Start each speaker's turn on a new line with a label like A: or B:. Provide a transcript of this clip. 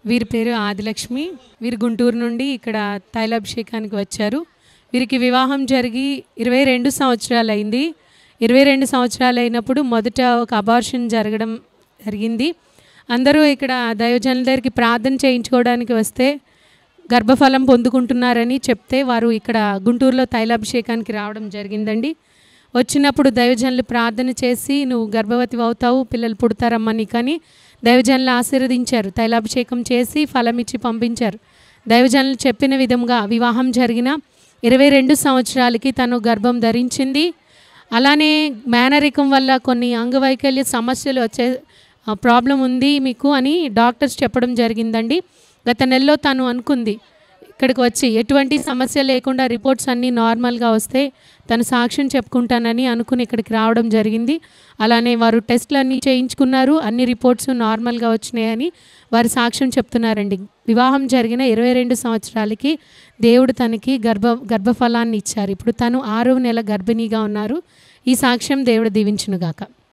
A: వీరి పేరు ఆదిలక్ష్మి వీరు గుంటూరు నుండి ఇక్కడ తైలాభిషేకానికి వచ్చారు వీరికి వివాహం జరిగి ఇరవై రెండు సంవత్సరాలు అయింది ఇరవై రెండు సంవత్సరాలు అయినప్పుడు మొదట ఒక అబార్షన్ జరగడం జరిగింది అందరూ ఇక్కడ దైవజనుల దగ్గరికి ప్రార్థన చేయించుకోవడానికి వస్తే గర్భఫలం పొందుకుంటున్నారని చెప్తే వారు ఇక్కడ గుంటూరులో తైలాభిషేకానికి రావడం జరిగిందండి వచ్చినప్పుడు దైవజనులు ప్రార్థన చేసి నువ్వు గర్భవతి అవుతావు పిల్లలు పుడతారమ్మా నీకని దైవజనులు ఆశీర్వదించారు తైలాభిషేకం చేసి ఫలం ఇచ్చి పంపించారు దైవజనులు చెప్పిన విధంగా వివాహం జరిగిన ఇరవై రెండు సంవత్సరాలకి తను గర్భం ధరించింది అలానే మేనరికం వల్ల కొన్ని అంగవైకల్య సమస్యలు వచ్చే ప్రాబ్లం ఉంది మీకు అని డాక్టర్స్ చెప్పడం జరిగిందండి గత నెలలో తను అనుకుంది ఇక్కడికి వచ్చి ఎటువంటి సమస్య లేకుండా రిపోర్ట్స్ అన్నీ నార్మల్గా వస్తే తను సాక్ష్యం చెప్పుకుంటానని అనుకుని ఇక్కడికి రావడం జరిగింది అలానే వారు టెస్ట్లు అన్నీ చేయించుకున్నారు అన్ని రిపోర్ట్స్ నార్మల్గా వచ్చినాయని వారు సాక్ష్యం చెప్తున్నారండి వివాహం జరిగిన ఇరవై రెండు సంవత్సరాలకి దేవుడు తనకి గర్భ గర్భఫలాన్ని ఇచ్చారు ఇప్పుడు తను ఆరవ నెల గర్భిణీగా ఉన్నారు ఈ సాక్ష్యం దేవుడు దీవించునుగాక